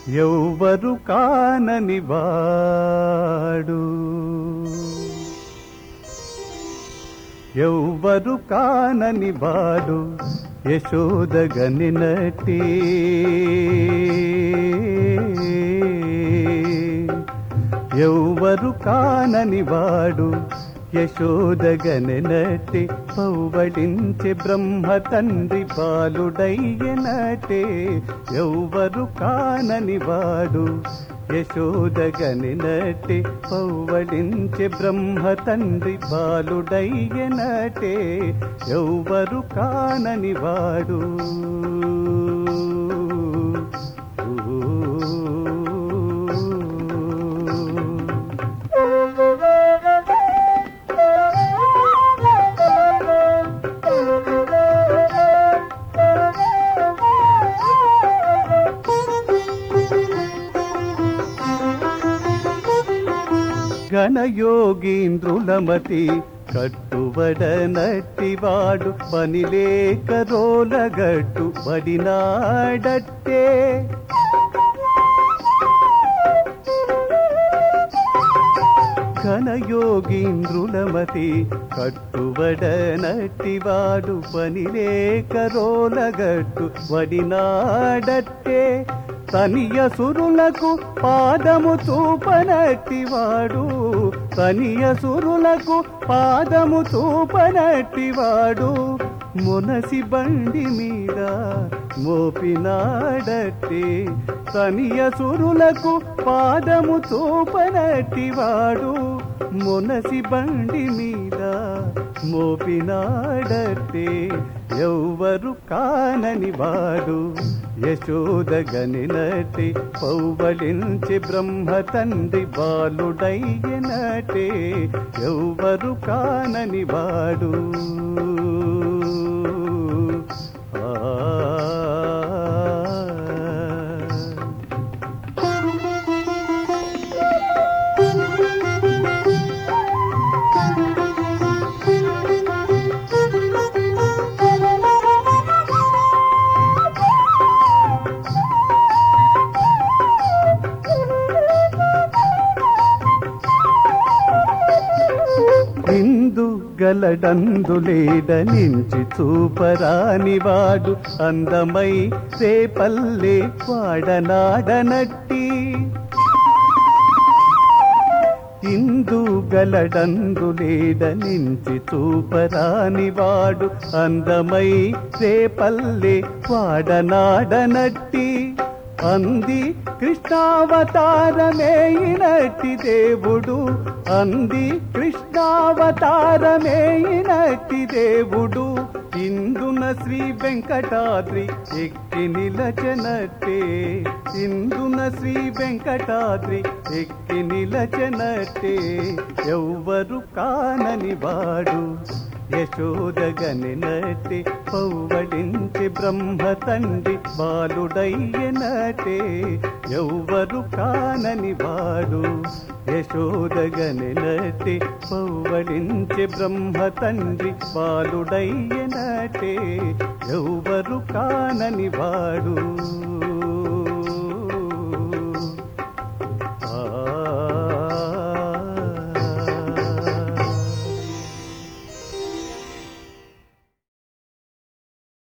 ఎవ్వరు కానని వాడు ఎవ్వరు కానని వాడు యశోదగనినటి ఎవ్వరు కానని వాడు యశోదగనెనటే పౌవడించే బ్రహ్మ తండ్రి బాలుడయ్యనటే ఎవ్వరు కానని వాడు యశోదగనినటే పౌవడించే బ్రహ్మ తండ్రి బాలుడయ్యనటే ఎవ్వరు కానని వాడు గణయోగీంద్రులమతి కట్టుబడనట్టివాడు పనిలేక రోలగట్టు పడినాడట్టే ఘనయోగీంద్రులమతి కట్టుబడనట్టివాడు పనిలేక రోలగట్టు వడినాడట్టే తనియ సురులకు పాదము చూపనట్టివాడు తనియ సురులకు పాదము చూపనట్టివాడు మునసి బండి మీద మోపినాడట్టే తనియ సురులకు పాదము చూపనట్టివాడు మునసి బండి మీద మోపినాడట్టే ఎవ్వరు కానని వాడు యశోదగనినటి పౌవలించి బ్రహ్మ తండ్రి బాలుడయ్యనటే ఎవ్వరు కానని వాడు ఆ ఇందు గలడందులేడ నుంచి చూపరాని వాడు అందమై రేపల్లే వాడనాడనట్టి ఇందు గలడందులేడ నుంచి చూపరాని వాడు అందమై రేపల్లే వాడనాడనట్టి అంది కృష్ణావతారమేయినట్టి దేవుడు అంది కృష్ణావతారమేయినట్టి దేవుడు ఇందున శ్రీ వెంకటాద్రి ఎక్కి నిలచనట్టే ఇందున శ్రీ వెంకటాద్రి ఎక్కి నిలచనట్టే ఎవ్వరు కానని వాడు యశోదగనినటే పౌవడించి బ్రహ్మ తండ్రి బాలుడయ్యనటే ఎవ్వరు కానని వాడు యశోదగనినటే పౌవడించి బ్రహ్మ తండ్రి బాలుడయ్యనటే ఎవ్వరు కానని వాడు